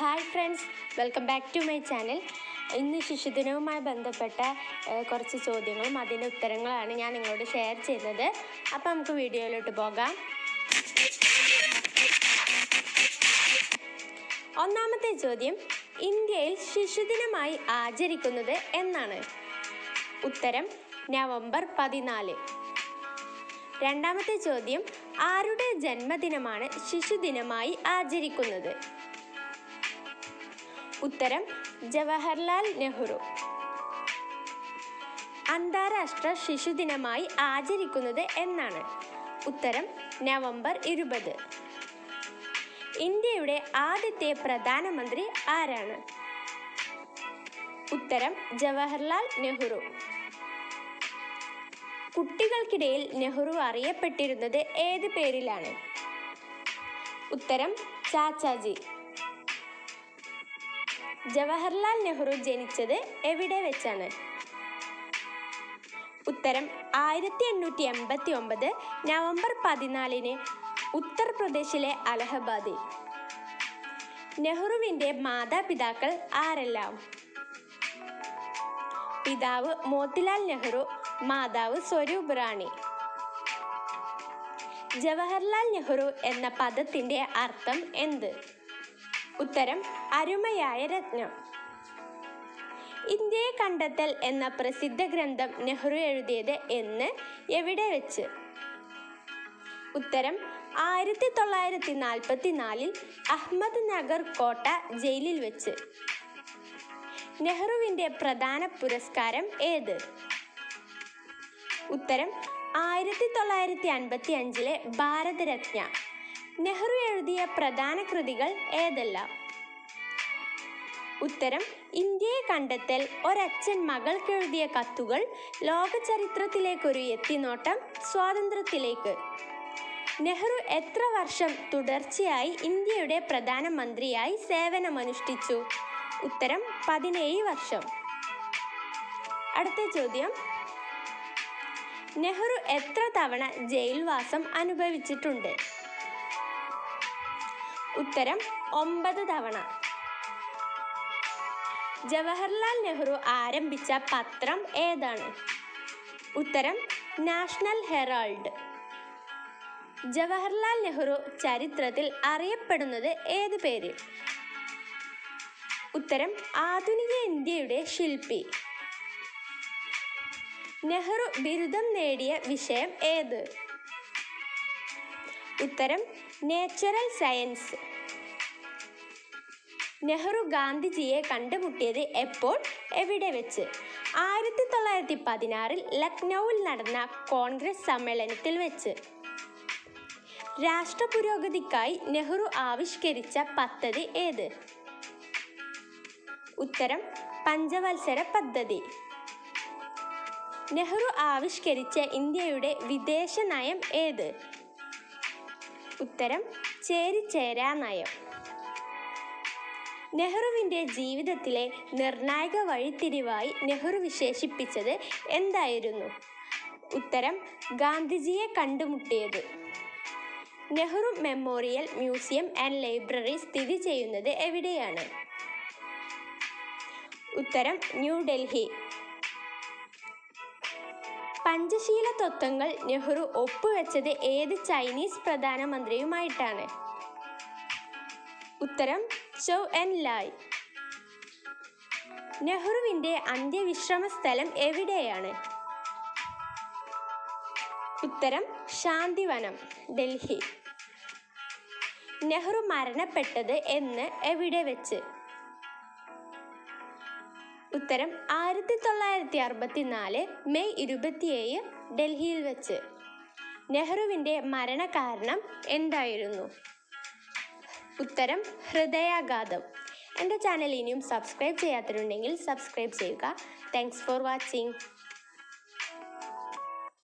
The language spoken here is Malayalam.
hi friends welcome back to my channel ഇന്ന് ശിശുദിനവുമായി ബന്ധപ്പെട്ട ഏഹ്, കുറച്ച് ചോദ്യങ്ങളും അതിൻ്റെ ഉത്തരങ്ങളാണ് ഞാൻ നിങ്ങളോട് ഷെയർ ചെയ്യുന്നത് അപ്പോൾ നമുക്ക് വീഡിയോയിലോട്ട് പോകാം ഒന്നാമത്തെ ചോദ്യം ഇന്ത്യയിൽ ശിശുദിനമായി ആചരിക്കുന്നത് എന്നാണ് ഉത്തരം നവംബർ പതിനാല് രണ്ടാമത്തെ ചോദ്യം ആരുടെ ജന്മദിനമാണ് ശിശുദിനമായി ആചരിക്കുന്നത് ഉത്തരം ജവഹർലാൽ നെഹ്റു അന്താരാഷ്ട്ര ശിശുദിനമായി ആചരിക്കുന്നത് എന്നാണ് ഉത്തരം നവംബർ ഇരുപത് ഇന്ത്യയുടെ ആദ്യത്തെ പ്രധാനമന്ത്രി ആരാണ് ഉത്തരം ജവഹർലാൽ നെഹ്റു കുട്ടികൾക്കിടയിൽ നെഹ്റു അറിയപ്പെട്ടിരുന്നത് ഏത് പേരിലാണ് ഉത്തരം ചാച്ചാജി ജവഹർലാൽ നെഹ്റു ജനിച്ചത് എവിടെ വെച്ചാണ് ഉത്തരം ആയിരത്തി എണ്ണൂറ്റി എൺപത്തി ഒമ്പത് നവംബർ പതിനാലിന് ഉത്തർപ്രദേശിലെ അലഹബാദിൽ നെഹ്റുവിൻ്റെ മാതാപിതാക്കൾ ആരെല്ലാം പിതാവ് മോത്തിലാൽ നെഹ്റു മാതാവ് സ്വരൂപ് റാണി ജവഹർലാൽ നെഹ്റു എന്ന പദത്തിന്റെ അർത്ഥം എന്ത് ഉത്തരം അരുമയായ രത്നം ഇന്ത്യയെ കണ്ടെത്തൽ എന്ന പ്രസിദ്ധ ഗ്രന്ഥം നെഹ്റു എഴുതിയത് എന്ന് എവിടെ വെച്ച് ഉത്തരം ആയിരത്തി തൊള്ളായിരത്തി നാൽപ്പത്തി നാലിൽ അഹമ്മദ് നഗർ കോട്ട ജയിലിൽ വെച്ച് നെഹ്റുവിൻ്റെ പ്രധാന പുരസ്കാരം ഏത് ഉത്തരം ആയിരത്തി തൊള്ളായിരത്തി അൻപത്തി അഞ്ചിലെ ഭാരതരത്ന നെഹ്റു എഴുതിയ പ്രധാന കൃതികൾ ഏതെല്ലാം ഉത്തരം ഇന്ത്യയെ കണ്ടെത്തൽ ഒരച്ഛൻ മകൾക്ക് എഴുതിയ കത്തുകൾ ലോക ചരിത്രത്തിലേക്കൊരു എത്തിനോട്ടം സ്വാതന്ത്ര്യത്തിലേക്ക് നെഹ്റു എത്ര വർഷം തുടർച്ചയായി ഇന്ത്യയുടെ പ്രധാനമന്ത്രിയായി സേവനമനുഷ്ഠിച്ചു ഉത്തരം പതിനേഴ് വർഷം അടുത്ത ചോദ്യം നെഹ്റു എത്ര തവണ ജയിൽവാസം അനുഭവിച്ചിട്ടുണ്ട് ഉത്തരം ഒമ്പത് തവണ ജവഹർലാൽ നെഹ്റു ആരംഭിച്ച പത്രം ഏതാണ് ഉത്തരം നാഷണൽ ഹെറാൾഡ് ജവഹർലാൽ നെഹ്റു ചരിത്രത്തിൽ അറിയപ്പെടുന്നത് ഏത് പേരിൽ ഉത്തരം ആധുനിക ഇന്ത്യയുടെ ശില്പി നെഹ്റു ബിരുദം നേടിയ വിഷയം ഏത് ഉത്തരം നേച്ചുറൽ സയൻസ് നെഹ്റു ഗാന്ധിജിയെ കണ്ടുമുട്ടിയത് എപ്പോൾ എവിടെ വെച്ച് ആയിരത്തി തൊള്ളായിരത്തി പതിനാറിൽ ലക്നൌവിൽ നടന്ന കോൺഗ്രസ് സമ്മേളനത്തിൽ വെച്ച് രാഷ്ട്ര പുരോഗതിക്കായി നെഹ്റു ആവിഷ്കരിച്ച പദ്ധതി ഏത് ഉത്തരം പഞ്ചവത്സര പദ്ധതി നെഹ്റു ആവിഷ്കരിച്ച ഇന്ത്യയുടെ വിദേശ നയം ഏത് ഉത്തരം ചേരിചേരാ നയം നെഹ്റുവിൻ്റെ ജീവിതത്തിലെ നിർണായക വഴിത്തിരിവായി നെഹ്റു വിശേഷിപ്പിച്ചത് എന്തായിരുന്നു ഉത്തരം ഗാന്ധിജിയെ കണ്ടുമുട്ടിയത് Nehru memorial museum and library സ്ഥിതി ചെയ്യുന്നത് എവിടെയാണ് ഉത്തരം ന്യൂഡൽഹി പഞ്ചശീല തത്വങ്ങൾ നെഹ്റു ഒപ്പുവെച്ചത് ഏത് ചൈനീസ് പ്രധാനമന്ത്രിയുമായിട്ടാണ് ഉത്തരം ചൗ എൻ ലായ് നെഹ്റുവിൻ്റെ അന്ത്യവിശ്രമ സ്ഥലം എവിടെയാണ് ഉത്തരം ശാന്തിവനം ഡൽഹി നെഹ്റു മരണപ്പെട്ടത് എന്ന് എവിടെ വെച്ച് ഉത്തരം ആയിരത്തി തൊള്ളായിരത്തി അറുപത്തി നാല് മെയ് ഇരുപത്തിയേഴ് ഡൽഹിയിൽ വെച്ച് നെഹ്റുവിൻ്റെ മരണകാരണം എന്തായിരുന്നു ഉത്തരം ഹൃദയാഘാതം എൻ്റെ ചാനൽ ഇനിയും സബ്സ്ക്രൈബ് ചെയ്യാത്തവരുണ്ടെങ്കിൽ സബ്സ്ക്രൈബ് ചെയ്യുക താങ്ക്സ് ഫോർ വാച്ചിങ്